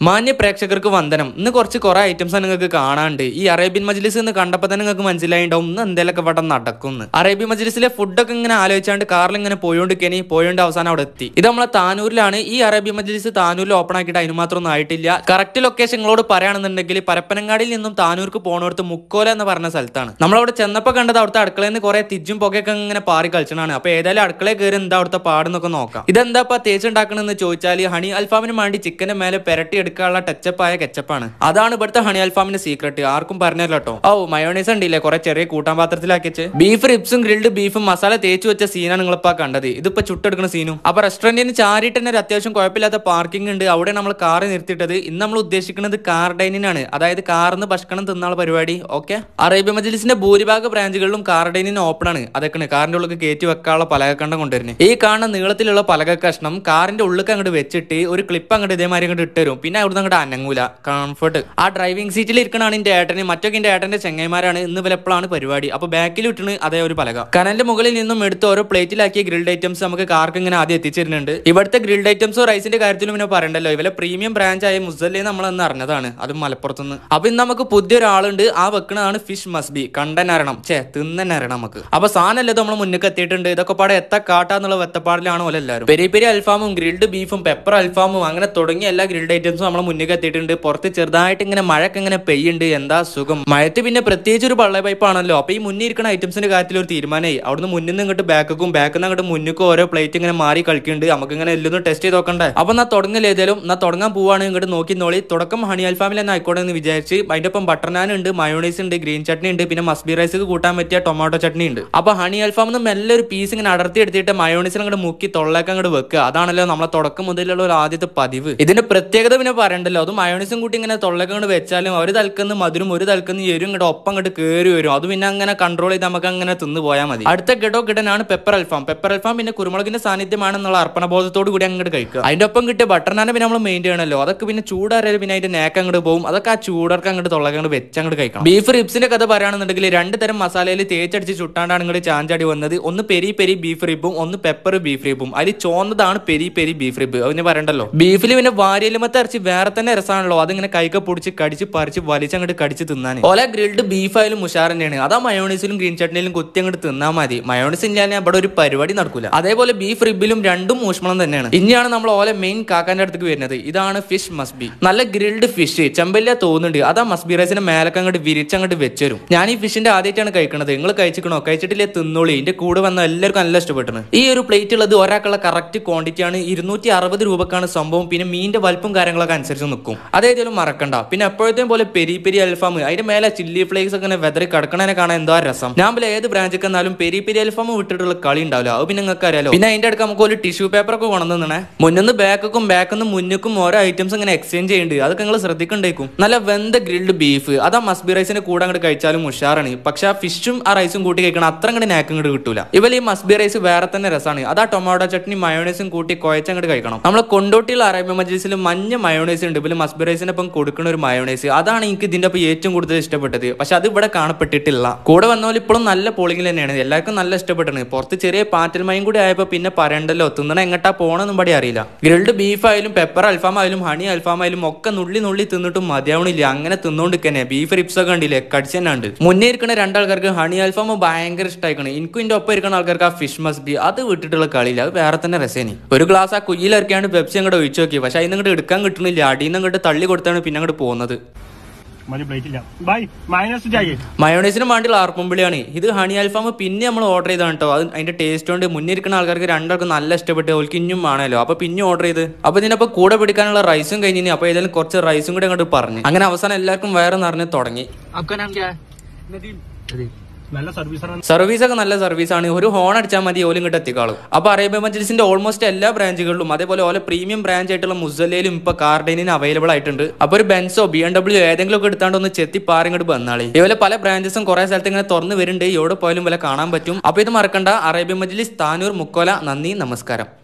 മാന്യ പ്രേക്ഷകർക്ക് വന്ദനം ഇന്ന് കുറച്ച് കുറെ ഐറ്റംസ് നിങ്ങൾക്ക് കാണാണ്ട് ഈ അറേബ്യൻ മജ്ലിസ് എന്ന് കണ്ടപ്പോൾ തന്നെ നിങ്ങൾക്ക് മനസ്സിലായിണ്ടാവും ഇന്ന് എന്തെങ്കിലുമൊക്കെ ഇവിടെ നടക്കുന്നു അറേബ്യൻ മജ്ലിസിലെ ഫുഡൊക്കെ ഇങ്ങനെ ആലോചിച്ചാണ്ട് കാറിൽ ഇങ്ങനെ പോയോണ്ടിരിക്കണി പോയോണ്ട് അവസാനം അവിടെ എത്തി ഇത് നമ്മളെ താനൂരിലാണ് ഈ അറേബ്യൻ മജ്ലിസ് താനൂരിൽ ഓപ്പൺ ആക്കിയിട്ട് അതിന് മാത്രം ഒന്നും ആയിട്ടില്ല കറക്റ്റ് ലൊക്കേഷൻ നിങ്ങളോട് പറയുകയാണെന്നുണ്ടെങ്കിൽ പരപ്പനങ്ങാടിയിൽ നിന്നും താനൂർക്ക് പോണോടത്ത് മുക്കോല എന്ന് പറഞ്ഞ സ്ഥലത്താണ് നമ്മളവിടെ ചെന്നപ്പോൾ കണ്ടത് അവിടുത്തെ അടുക്കളയിൽ നിന്ന് കുറെ തിജും പുകയൊക്കെ ഇങ്ങനെ പാറി കളിച്ചതാണ് അപ്പൊ ഏതായാലും അടുക്കളയിൽ കയറി എന്താ അവിടുത്തെ പാടെന്നൊക്കെ നോക്കാം ഇതെന്താ തേച്ചുണ്ടാക്കണമെന്ന് ചോദിച്ചാൽ ഹണി അൽഫാമിന് വേണ്ടി ചിക്കന്റെ മേലെ പെരട്ടി എടുക്കാനുള്ള ടച്ചപ്പ് ആയ കെച്ചപ്പാണ് അതാണ് ഇവിടുത്തെ ഹണി അൽഫാമിന്റെ സീക്രട്ട് ആർക്കും പറഞ്ഞല്ലോ കേട്ടോ ഓ മയോണൈസ് ഉണ്ടില്ലേ കുറെ ചെറിയ കൂട്ടാൻ പാത്രത്തിലാക്കി വെച്ച് ബീഫ് റിപ്സും ഗ്രിൽഡ് ബീഫും മസാല തേച്ച് വെച്ച സീനാണ് നിങ്ങളിപ്പോ കണ്ടത് ഇതിപ്പോ ചുട്ടെടുക്കുന്ന സീനും അപ്പൊ റെസ്റ്റോറന്റിന് ചാരിട്ട് തന്നെ ഒരു അത്യാവശ്യം കുഴപ്പമില്ലാത്ത പാർക്കിംഗ് ഉണ്ട് അവിടെ നമ്മൾ കാർ നിർത്തിയിട്ടത് ഇന്ന് നമ്മൾ ഉദ്ദേശിക്കുന്നത് കാർ ഡൈനിങ് ആണ് അതായത് കാറിന്ന് ഭക്ഷണം തിന്നാനുള്ള പരിപാടി ഓക്കെ അറേബ്യ മജ്ലിസിന്റെ ഭൂരിഭാഗ ബ്രാഞ്ചുകളിലും കാർ ഡൈനിങ് ഓപ്പൺ ആണ് അതൊക്കെയാണ് കാറിന്റെ ഉള്ളിൽ കയറ്റി വെക്കാനുള്ള പലകക്കണ്ടം കൊണ്ടുവരുന്നത് ഈ കാണുന്ന നീളത്തിലുള്ള പലക കഷ്ണം കാറിന്റെ ഉള്ളിൽ അങ്ങോട്ട് വെച്ചിട്ട് ഒരു ക്ലിപ്പ് അങ്ങോട്ട് ഇതേമാതിരി അങ്ങോട്ട് ഇട്ടുതരും പിന്നെ അവിടുന്ന് അങ്ങോട്ട് അനങ്ങൂല കംഫർട്ട് ആ ഡ്രൈവിംഗ് സീറ്റിൽ ഇരിക്കണാണ് എന്റെ ഏട്ടന് മറ്റൊക്കെ എന്റെ ഏട്ടന്റെ ചെങ്ങൈമാരാണ് ഇന്ന് വിലപ്പോഴാണ് പരിപാടി അപ്പൊ ബാക്കിൽ ഇട്ടിന് അതേ ഒരു പലക കനലിന്റെ മുകളിൽ നിന്നും എടുത്ത് ഓരോ പ്ലേറ്റിലാക്കിയ ഗ്രിൽഡ് ഐറ്റംസ് നമുക്ക് കാർക്ക് ഇങ്ങനെ ആദ്യം എത്തിച്ചിരുന്നുണ്ട് ഇവിടുത്തെ ഗ്രിൽഡ് ഐറ്റംസോ റൈസിന്റെ കാര്യത്തിലും പിന്നെ പറയണ്ടല്ലോ ഇവലെ പ്രീമിയം ബ്രാഞ്ച് ആയ മുസല്ലേ നമ്മൾ അന്ന് അറിഞ്ഞതാണ് അതും മലപ്പുറത്തുനിന്ന് അപ്പൊ ഇന്ന് നമുക്ക് പുതിയൊരാളുണ്ട് ആ വെക്കണതാണ് ഫിഷ് മസ്ബി കണ്ടനരണം ചേ തിന്നനരണം നമുക്ക് അപ്പൊ സാധനമല്ലേ നമ്മൾ മുന്നിൽ എത്തിയിട്ടുണ്ട് ഇതൊക്കെ പാടെ എത്ത കാട്ടാന്നുള്ള വെത്തപ്പാടിലാണ് പോലെ എല്ലാവരും പെരി പെരി അൽഫാമും ഗ്രിൽഡ് ബീഫും പെപ്പർ അൽഫാമും അങ്ങനെ തുടങ്ങിയ എല്ലാ ഗ്രിൽഡ് ഐറ്റംസും നമ്മളെ മുന്നിൽ എത്തിയിട്ടുണ്ട് പുറത്ത് ചെറുതായിട്ട് ഇങ്ങനെ മഴയൊക്കെ ഇങ്ങനെ പെയ്യുണ്ട് എന്താ സുഖം മഴത്ത് പിന്നെ പ്രത്യേകിച്ച് ഒരു പള്ള പൈപ്പ് ആണല്ലോ അപ്പൊ ഈ മുന്നിൽ ഇരിക്കുന്ന ഐറ്റംസിന്റെ കാര്യത്തിൽ ഒരു തീരുമാനമായി അവിടുന്ന് മുന്നിൽ നിന്ന് ഇങ്ങോട്ട് ബാക്കും ബാക്കിൽ നിന്ന് അങ്ങോട്ട് മുന്നിക്കും ഓരോ പ്ലേറ്റ് ഇങ്ങനെ മാറി കളിക്കുന്നുണ്ട് നമുക്ക് ഇങ്ങനെ എല്ലാം ടെസ്റ്റ് ചെയ്ത് നോക്കണ്ടേ അപ്പൊ എന്നാ തുടങ്ങൽ ഏതായാലും എന്നാ തുടങ്ങാൻ പോവാണ് ഇങ്ങോട്ട് നോക്കി നോളി തുടക്കം ഹണി അൽഫാമിൽ തന്നെ ആയിക്കോട്ടെ എന്ന് വിചാരിച്ച് അതിന്റെ ഒപ്പം ബട്ടർ നാൻ ഉണ്ട് മയോണൈസ് ഉണ്ട് ഗ്രീൻ ചട്നി ഉണ്ട് പിന്നെ മസ്ബി റൈസ് കൂട്ടാൻ പറ്റിയ ടൊമാറ്റോ ചട്നി ഉണ്ട് അപ്പൊ ഹണി അൽഫാം നിന്ന് മെല്ലെ ഒരു പീസ് ഇങ്ങനെ അടർത്തി എടുത്തിട്ട് മയോണൈസിൽ അങ്ങോട്ട് മുക്കി തൊള്ളേക്ക് അങ്ങോട്ട് വെക്കുക അതാണല്ലോ നമ്മളെ തുടക്കം മുതലുള്ള ഒരു ആദ്യത്തെ പതിവ് ഇതിന്റെ പ്രത്യേകത പിന്നെ പറയണ്ടല്ലോ അത് മയോണൈസും കൂട്ടി ഇങ്ങനെ തൊള്ളേക്ക് അങ്ങോട്ട് വെച്ചാലും ഒരു തൽക്കുന്ന മധുരം ഒരു തൽക്കുന്ന എരും ഇങ്ങോട്ട് ഒപ്പം അങ്ങോട്ട് കയറി വരും അത് പിന്നെ അങ്ങനെ കൺട്രോൾ ചെയ്ത് നമുക്ക് അങ്ങനെ തിന്നു പോയാൽ മതി അടുത്ത ഗഡോ ഗഡനാണ് പെപ്പർ അൽഫാം പെപ്പർ അൽഫാം പിന്നെ കുരുമുളകിന്റെ സാന്നിധ്യമാണെന്നുള്ള അർപ്പണബോധത്തോട് കൂടി അങ്ങോട്ട് കഴിക്കുക അതിന്റെ ഒപ്പം കിട്ടിയ ബട്ടർനാനെ പിന്നെ നമ്മൾ മെയിൻ ചെയ്യണമല്ലോ അതൊക്കെ പിന്നെ ചൂടാറിയാലും പിന്നെ അതിന്റെ നേക്ക് അങ്ങോട്ട് പോകും അതൊക്കെ ആ ചൂടർക്ക് അങ്ങോട്ട് തൊള്ളക്ക് അങ്ങോട്ട് വെച്ച് അങ്ങോട്ട് കഴിക്കണം ബീഫ് റിബ്സിന്റെ കഥ പറയുകയാണെന്നുണ്ടെങ്കിൽ രണ്ട് തരം മസാലയിൽ തേച്ചടിച്ച് ചുട്ടാണ്ടാണ് ഇങ്ങോട്ട് ചാഞ്ചാടി വന്നത് ഒന്ന് പെരി പെരി ബീഫ് റിബും ഒന്ന് പെപ്പർ ബീഫ് റിബും അതിൽ ചോന്നതാണ് പെരി പെരി ബീഫ് റിബ് അതിന് പറയണ്ടല്ലോ ബീഫിൽ പിന്നെ വാരിയലുമത്തെ ഇറച്ചി വേറെ തന്നെ രസമാണല്ലോ അതിങ്ങനെ കൈക്ക് പൊടിച്ച് കടിച്ച് പറിച്ച് വലിച്ചങ്ങോട്ട് കടിച്ച് തിന്നാൻ ഓല ഗ്രിൽഡ് ബീഫ് ആയാലും ഉഷാർ തന്നെയാണ് അതാ മയോണൈസിലും ഗ്രീൻ ചട്നിയിലും കുത്തി അങ്ങോട്ട് തിന്നാൽ മതി മയോണൈസ് ഇല്ലാതെ അവിടെ ഒരു പരിപാടി നടക്കൂല അതേപോലെ ബീഫ് റിബിലും രണ്ടും ഊഷ്മളം തന്നെയാണ് ഇനിയാണ് നമ്മൾ ഓല മെയിൻ കാക്കാന്റെ അടുത്തേക്ക് വരുന്നത് ഇതാണ് ഫിഷ് മസ്ബി നല്ല ഗ്രിൽഡ് ഫിഷ് ചെമ്പല്ല തോന്നുന്നുണ്ട് അതാ മസ്ബി റൈസിന്റെ മേലൊക്കെ അങ്ങോട്ട് വിരിച്ചങ്ങോട്ട് വെച്ചരും ഞാൻ ഈ ഫിഷിന്റെ ആദ്യമായിട്ടാണ് കഴിക്കുന്നത് നിങ്ങൾ കഴിച്ചിക്കണോ കഴിച്ചിട്ടില്ലേ തിന്നോളി ഇതിന്റെ കൂടെ വന്ന എല്ലാവർക്കും നല്ല ഇഷ്ടപ്പെട്ടു ഈ ഒരു പ്ലേറ്റ് ഉള്ളത് ഒരാൾക്കുള്ള കറക്റ്റ് ക്വാണ്ടിറ്റി ആണ് ഇരുന്നൂറ്റി അറുപത് രൂപക്കാണ് സംഭവം പിന്നെ മീനിന്റെ വലുപ്പം കാര്യങ്ങളൊക്കെ അനുസരിച്ച് നിൽക്കും അതേതായാലും മറക്കണ്ട പിന്നെ എപ്പോഴത്തേയും പോലെ പെരി പെരി അൽഫാം അതിന്റെ മേലെ ചില്ലി ഫ്ലേക്സ് ഒക്കെ വെതറി കിടക്കണതിനെ കാണാൻ എന്തോ രസം ഞാൻ പോലെ ഏത് ബ്രാഞ്ചിൽ എന്നാലും പെരി പെരി അൽഫാം വിട്ടിട്ടുള്ള കളി ഉണ്ടാവില്ല അത് പിന്നെ നിങ്ങൾക്ക് അറിയാലോ പിന്നെ അതിന്റെ അടുക്ക് നമുക്ക് ഒരു ടിഷ്യൂ പേപ്പർ ഒക്കെ കൊണ്ടുവന്നേ മുന്നിന്ന് ബാക്കും ബാക്കിന്ന് മുന്നിക്കും ഓരോ ഐറ്റംസ് ഇങ്ങനെ എക്സ്ചേഞ്ച് ചെയ്യുന്നുണ്ട് അതൊക്കെ നിങ്ങൾ ശ്രദ്ധിക്കണ്ടേക്കും നല്ല വെന്ത ഗ്രിൽഡ് ബീഫ് അത് ആ മസ്ബി റൈസിന്റെ കൂടെ അങ്ങോട്ട് കഴിച്ചാലും ഉഷാറാണ് പക്ഷെ ആ ഫിഷും ആ റൈസും കൂട്ടി കഴിക്കണം അത്ര അങ്ങോട്ട് നാക്ക് അങ്ങോട്ട് കിട്ടൂല ഇവൽ ഈ മസ്ബി റൈസ് വേറെ തന്നെ രസമാണ് അത് ആ ടൊമാറ്റോ ചട്നി മയോണൈസും കൂട്ടി കുഴച്ചങ്ങോട്ട് കഴിക്കണം നമ്മൾ കൊണ്ടോട്ടിയുള്ള അറേബ്യ മജീസിൽ മഞ്ഞ മയോണൈസ് ഉണ്ട് ഇവല് മസ്ബി റൈസിനൊപ്പം കൊടുക്കുന്ന ഒരു മയോണൈസ് അതാണ് എനിക്ക് ഇതിന്റെ ഒപ്പം ഏറ്റവും കൂടുതൽ ഇഷ്ടപ്പെട്ടത് പക്ഷെ അത് ഇവിടെ കാണപ്പെട്ടിട്ടില്ല കൂടെ വന്നപോലെ ഇപ്പോഴും നല്ല പോളിംഗിൽ തന്നെയാണ് എല്ലാവർക്കും നല്ല ഇഷ്ടപ്പെട്ടാണ് പുറത്ത് ചെറിയ പാറ്റൽ മയം കൂടി ആയപ്പോൾ പിന്നെ പറയണ്ടല്ലോ തിന്നണ എങ്ങട്ടാ പോണെന്നും പടി അറിയില്ല ഗ്രിൽഡ് ബീഫ് ആയാലും പെപ്പർ അൽഫാം ആയാലും ഹണി അൽഫാം ആയാലും ഒക്കെ നുള്ളി നുള്ളി തിന്നിട്ടും മതിയാവണില്ല അങ്ങനെ തിന്നോണ്ടിരിക്കന്നെ ബീഫ് റിപ്സ് ഒക്കെ ഉണ്ടില്ലേ കടിച്ചന്നെ ഉണ്ട് മുന്നേ ഇരിക്കുന്ന രണ്ടാൾക്കാർക്ക് ഹണി അൽഫാം ഭയങ്കര ഇഷ്ടമായിക്കണം എനിക്കും ഇതിന്റെ ഒപ്പം ഇരിക്കുന്ന ആൾക്കാർക്ക് ആ ഫിഷ് മസ് ബി അത് വിട്ടിട്ടുള്ള കളിയില്ല അത് വേറെ തന്നെ രസേനി ഒരു ഗ്ലാസ് ആ കുയ്യിലിറക്കിയാണ് പെപ്സി അങ്ങോട്ട് ഒഴിച്ചു നോക്കി പക്ഷെ അതിന് അങ്ങോട്ട് എടുക്കാൻ കിട്ടുന്നില്ല അടിയിൽ നിന്ന് അങ്ങോട്ട് തള്ളി കൊടുത്താണ് പിന്നെ അങ്ങോട്ട് പോകുന്നത് മതി പ്ലേറ്റ് ഇല്ല ബൈ മൈനസ് ചായേ മയോണൈസിന് വേണ്ടിയുള്ള ആർപ്പുമ്പിളിയാണ് ഇത് ഹണി അൽഫാം പിന്നെ നമ്മൾ ഓർഡർ ചെയ്താണ് കേട്ടോ അത് അതിന്റെ ടേസ്റ്റ് കൊണ്ട് മുന്നിരിക്കുന്ന ആൾക്കാർക്ക് രണ്ടാൾക്കും നല്ല ഇഷ്ടപ്പെട്ട് ഓൾക്ക് ഇനിയും വേണമല്ലോ അപ്പൊ പിന്നെ ഓർഡർ ചെയ്ത് അപ്പൊ ഇതിനപ്പോ കൂടെ പിടിക്കാനുള്ള റൈസും കഴിഞ്ഞിനി അപ്പൊ ഏതായാലും കുറച്ച് റൈസും കൂടെ അങ്ങോട്ട് പറഞ്ഞു അങ്ങനെ അവസാനം എല്ലാവർക്കും വയറ് നിറഞ്ഞ് തുടങ്ങി आपका नाम क्या है നല്ല സർവീസാണ് സർവീസ് ഒക്കെ നല്ല സർവീസാണ് ഒരു ഹോൺ അടിച്ചാൽ മതി ഓലും ഇങ്ങോട്ട് എത്തിക്കാളും അപ്പൊ അറേബ്യ മജ്ലിസിന്റെ ഓൾമോസ്റ്റ് എല്ലാ ബ്രാഞ്ചുകളിലും അതേപോലെ ഓലെ പ്രീമിയം ബ്രാഞ്ച് ആയിട്ടുള്ള മുസലയിലും ഇപ്പൊ കാർഡൈനിന് അവൈലബിൾ ആയിട്ടുണ്ട് അപ്പൊ ഒരു ബെൻസോ ബി എം ഡബ്ല്യൂ ഏതെങ്കിലും ഒക്കെ എടുത്താണ്ട് ഒന്ന് ചെത്തി പാറിങ്ങോട്ട് വന്നാളി ഇതുപോലെ പല ബ്രാഞ്ചസും കുറെ സ്ഥലത്ത് ഇങ്ങനെ തുറന്ന് വരുന്നുണ്ട് എവിടെ പോയാലും വില കാണാൻ പറ്റും അപ്പൊ ഇത് മറക്കണ്ട അറേബ്യ മജ്ലിസ് താനൂർ മുക്കോല നന്ദി നമസ്കാരം